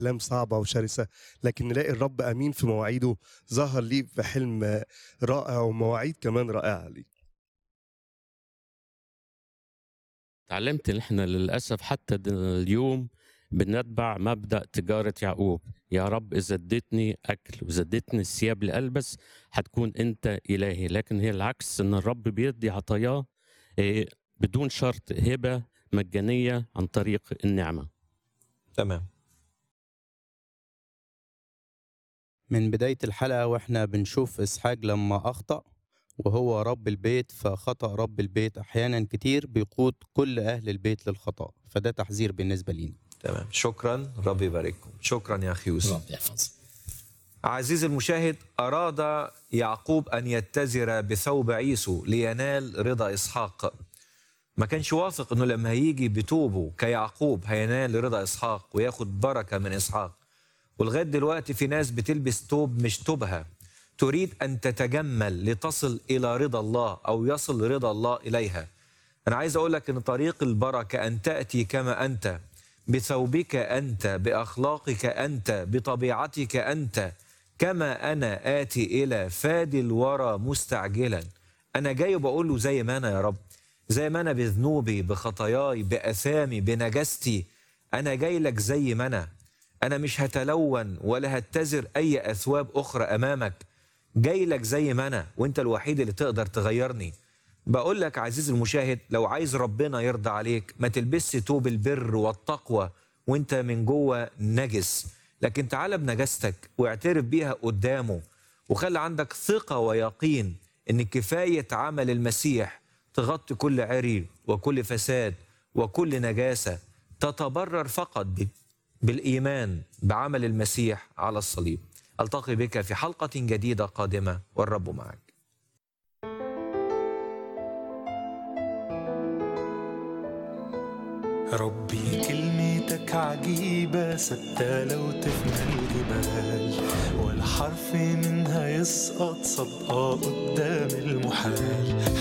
أحلام صعبة وشرسة لكن نلاقي الرب أمين في مواعيده ظهر ليه في حلم رائع ومواعيد كمان رائعة ليه اتعلمت ان احنا للاسف حتى د- اليوم بنتبع مبدا تجاره يعقوب يا رب اذا اديتني اكل واذا اديتني الثياب لالبس هتكون انت الهي لكن هي العكس ان الرب بيدي عطاياه إيه، بدون شرط هبه مجانيه عن طريق النعمه تمام من بداية الحلقة واحنا بنشوف إسحاق لما أخطأ وهو رب البيت فخطأ رب البيت أحيانا كتير بيقود كل أهل البيت للخطأ فده تحذير بالنسبة لينا تمام شكرا ربي يبارككم شكرا يا اخي يوسف رب يحفظ عزيزي المشاهد أراد يعقوب أن يتزر بثوب عيسو لينال رضا إسحاق ما كانش واثق أنه لما هيجي بتوبه كيعقوب هينال رضا إسحاق وياخد بركة من إسحاق ولغاية دلوقتي في ناس بتلبس توب مش توبها تريد أن تتجمل لتصل إلى رضا الله أو يصل رضا الله إليها أنا عايز أقول لك أن طريق البركة أن تأتي كما أنت بثوبك أنت بأخلاقك أنت بطبيعتك أنت كما أنا آتي إلى فادي الورى مستعجلا أنا جاي وبقول له زي ما أنا يا رب زي ما أنا بذنوبي بخطاياي بأثامي بنجستي أنا جاي لك زي ما أنا أنا مش هتلون ولا هتزر أي أثواب أخرى أمامك جاي لك زي ما أنا وأنت الوحيد اللي تقدر تغيرني بقول لك عزيزي المشاهد لو عايز ربنا يرضى عليك ما تلبسش توب البر والتقوى وانت من جوه نجس لكن تعال بنجاستك واعترف بيها قدامه وخلي عندك ثقة ويقين ان كفاية عمل المسيح تغطي كل عري وكل فساد وكل نجاسة تتبرر فقط ب- بالإيمان بعمل المسيح على الصليب ألتقي بك في حلقة جديدة قادمة والرب معك ربي كلمتك عجيبة ثابتة لو تفنى الجبال ولا حرف منها يسقط صدقة قدام المحال